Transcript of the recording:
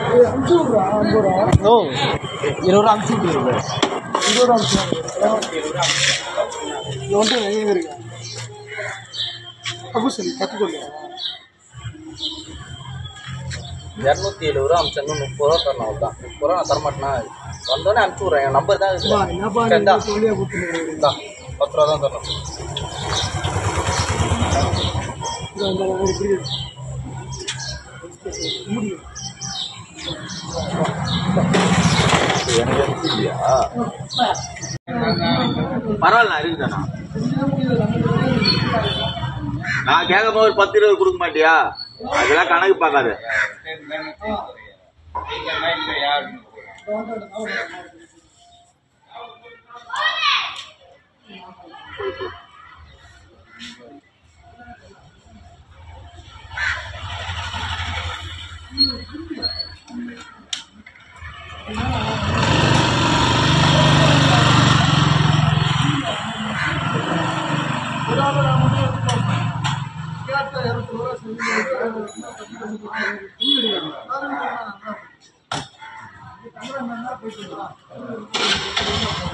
அனுப்பிச்சு விட்றா ஐம்பது ரூபா ஓ இருபது ரூபா அனுப்பிச்சு விட்டுருங்க இருபது ரூபா அனுப்பிச்சு இது வந்துட்டு எங்கே இருக்கு அப்போ சரி கற்றுக்கொள்ள இரநூத்தி எழுபது ரூபா அனுப்பிச்சு முப்பது ரூபா தரணும் அவ்வளோதான் முப்பது ரூபா நான் தரமாட்டேனா வந்தோடனே அனுப்பிச்சு விட்றேன் என் நம்பர் தான் வா இருக்குது என்னப்பா இந்தா. நீ சொல்லியா கொடுத்துருக்கேன் இந்தா, பத்து ரூபா தான் தரணும் இந்த ஒரு பிரிவு முடியும் எனக்கு அனுப்பிச்சியா பரவாயில்ல நான் இருக்குதாண்ணா நான் கேட்கும் போது ஒரு பத்து இருபது கொடுக்க மாட்டியா அதெல்லாம் கணக்கு பார்க்காது போயிட்டு